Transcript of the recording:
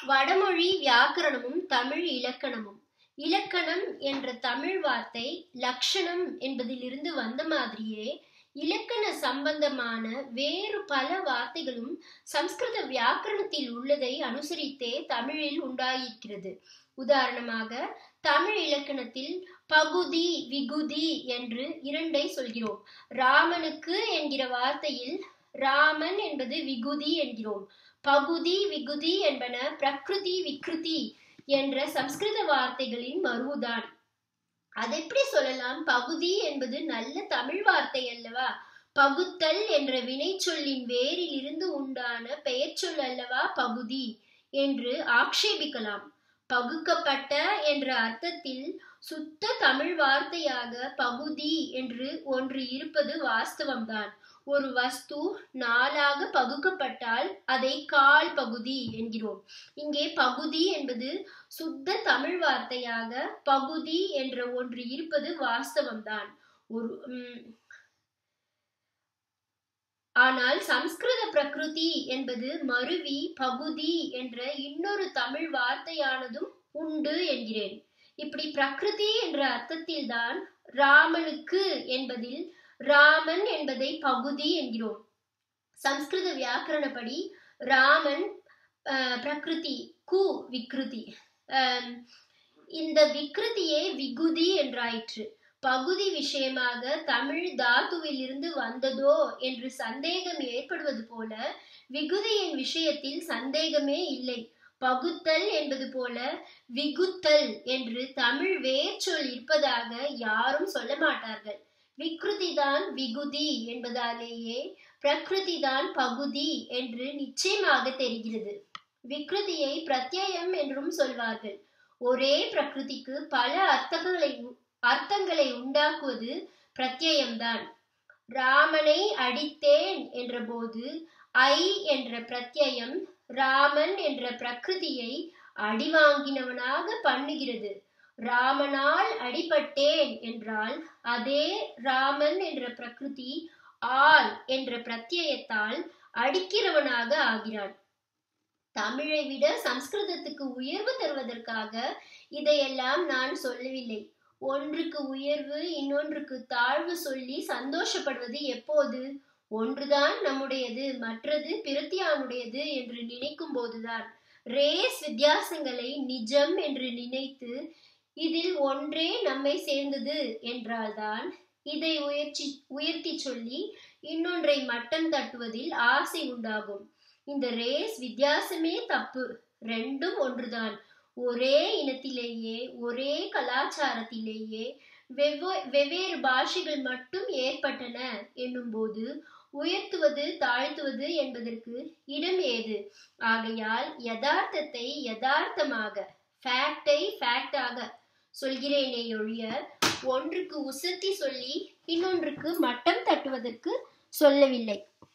வடமொழி வியாக்கரணமும் தமிழ் இலக்கணமும் இலக்கணம் என்ற தமிழ் வார்த்தை லக்ஷணம் என்பதிலிருந்து வந்த மாதிரியே இலக்கண சம்பந்தமான வேறு பல வார்த்தைகளும் சம்ஸ்கிருத வியாக்கரணத்தில் உள்ளதை அனுசரித்தே தமிழில் உண்டாயிருக்கிறது உதாரணமாக தமிழ் இலக்கணத்தில் பகுதி விகுதி என்று இரண்டை சொல்கிறோம் ராமனுக்கு என்கிற வார்த்தையில் ராமன் என்பது விகுதி என்கிறோம் பகுதி விகுதி என்பன பிரகிருதி விக்ருதி என்ற சம்ஸ்கிருத வார்த்தைகளின் மருவுதான் அதெப்படி சொல்லலாம் பகுதி என்பது நல்ல தமிழ் வார்த்தை அல்லவா பகுத்தல் என்ற வினை சொல்லின் வேரில் இருந்து உண்டான பெயர் சொல் அல்லவா பகுதி என்று ஆக்ஷேபிக்கலாம் பகுக்கப்பட்ட என்ற அர்த்தத்தில் சுத்த தமிழ் வார்த்தையாக பகுதி என்று ஒன்று இருப்பது வாஸ்தவம்தான் ஒரு வஸ்து நாளாக பகுக்கப்பட்டால் அதை கால் பகுதி என்கிறோம் இங்கே பகுதி என்பது சுத்த தமிழ் வார்த்தையாக பகுதி என்ற ஒன்று இருப்பது வாஸ்தவம்தான் ஒரு ஆனால் சம்ஸ்கிருத பிரகிருதி என்பது மருவி பகுதி என்ற இன்னொரு தமிழ் வார்த்தையானதும் உண்டு என்கிறேன் இப்படி பிரகிருதி என்ற அர்த்தத்தில் தான் ராமனுக்கு என்பதில் ராமன் என்பதை பகுதி என்கிறோம் சம்ஸ்கிருத வியாக்கரணப்படி ராமன் பிரகிருதி கு விக்ருதி இந்த விக்ருதியே விகுதி என்றாயிற்று பகுதி விஷயமாக தமிழ் தாத்துவில் இருந்து வந்ததோ என்று சந்தேகம் ஏற்படுவது போல விகுதியின் விஷயத்தில் சந்தேகமே இல்லை பகுத்தல் என்பது போல விகுத்தல் என்று தமிழ் வேர்ச்சொல் இருப்பதாக யாரும் சொல்ல மாட்டார்கள் விக்ருதி தான் விகுதி என்பதாலேயே பிரகிருதி தான் பகுதி என்று நிச்சயமாக தெரிகிறது விக்ருதியை பிரத்யயம் என்றும் சொல்வார்கள் ஒரே பிரகிருதிக்கு பல அர்த்தங்களை அர்த்தங்களை உண்டாக்குவது பிரத்யயம்தான் ராமனை அடித்தேன் என்ற போது ஐ என்ற பிரத்யயம் ராமன் என்ற பிரகிருதியை அடிவாங்கினவனாக பண்ணுகிறது ராமனால் அடிபட்டேன் என்றால் அதே ராமன் என்ற பிரகிருதி ஆல் என்ற பிரத்யயத்தால் அடிக்கிறவனாக ஆகிறான் தமிழை விட சம்ஸ்கிருதத்துக்கு உயர்வு தருவதற்காக இதையெல்லாம் நான் சொல்லவில்லை ஒன்றுக்கு உயர்வு இன்னொன்றுக்கு தாழ்வு சொல்லி சந்தோஷப்படுவது எப்போது ஒன்றுதான் நம்முடையது மற்றது பிரத்தியானுடையது என்று நினைக்கும் போதுதான் ரேஸ் வித்தியாசங்களை நிஜம் என்று நினைத்து இதில் ஒன்றே நம்மை சேர்ந்தது என்றால்தான் இதை உயர்ச்சி உயர்த்தி சொல்லி இன்னொன்றை மட்டம் தட்டுவதில் ஆசை உண்டாகும் இந்த ரேஸ் வித்தியாசமே தப்பு ரெண்டும் ஒன்றுதான் ஒரே இனத்திலேயே ஒரே கலாச்சாரத்திலேயே வெவ்வ வெவ்வேறு பாஷைகள் மட்டும் ஏற்பட்டன என்னும்போது உயர்த்துவது தாழ்த்துவது என்பதற்கு இடம் ஏது ஆகையால் யதார்த்தத்தை யதார்த்தமாக ஃபேக்டை ஃபேக்டாக சொல்கிறேனே ஒழிய ஒன்றுக்கு உசத்தி சொல்லி இன்னொன்றுக்கு மட்டம் தட்டுவதற்கு சொல்லவில்லை